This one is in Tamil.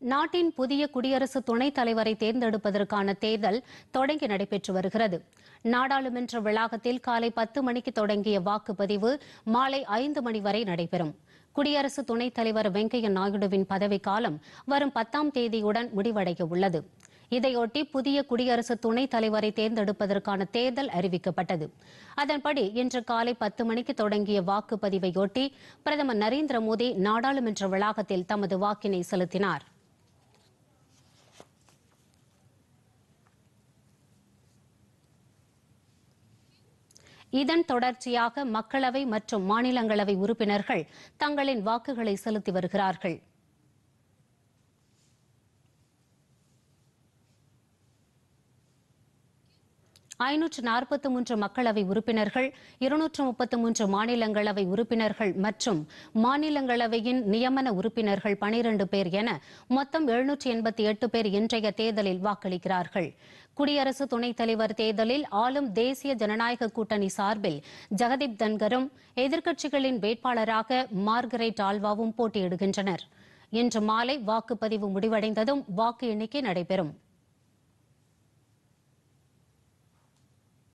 நாட்டின் புதிய குடியரசு துணைத் தலைவரை தேர்ந்தெடுப்பதற்கான தேர்தல் தொடங்கி நடைபெற்று வருகிறது நாடாளுமன்ற வளாகத்தில் காலை பத்து மணிக்கு தொடங்கிய வாக்குப்பதிவு மாலை ஐந்து மணி வரை நடைபெறும் குடியரசு துணைத் தலைவர் வெங்கையா நாயுடுவின் பதவிக்காலம் வரும் பத்தாம் தேதியுடன் முடிவடைய உள்ளது இதையொட்டி புதிய குடியரசு துணைத் தலைவரை தேர்ந்தெடுப்பதற்கான தேர்தல் அறிவிக்கப்பட்டது அதன்படி இன்று காலை பத்து மணிக்கு தொடங்கிய வாக்குப்பதிவையொட்டி பிரதமர் நரேந்திர மோடி நாடாளுமன்ற வளாகத்தில் தமது வாக்கினை செலுத்தினார் இதன் தொடர்ச்சியாக மக்களவை மற்றும் மாநிலங்களவை உறுப்பினர்கள் தங்களின் வாக்குகளை செலுத்தி வருகிறார்கள் ஐநூற்று நாற்பத்தி மூன்று மக்களவை உறுப்பினர்கள் இருநூற்று முப்பத்தி மூன்று மாநிலங்களவை உறுப்பினர்கள் மற்றும் மாநிலங்களவையின் நியமன உறுப்பினர்கள் பனிரண்டு பேர் என மொத்தம் எழுநூற்று எண்பத்தி எட்டு பேர் இன்றைய தேர்தலில் வாக்களிக்கிறார்கள் குடியரசு துணைத் தலைவர் தேர்தலில் ஆளும் தேசிய ஜனநாயக கூட்டணி சார்பில் ஜெகதீப் தன்கரும் எதிர்க்கட்சிகளின் வேட்பாளராக மார்கரெட் ஆல்வாவும் போட்டியிடுகின்றனர் இன்று மாலை வாக்குப்பதிவு முடிவடைந்ததும் வாக்கு எண்ணிக்கை நடைபெறும்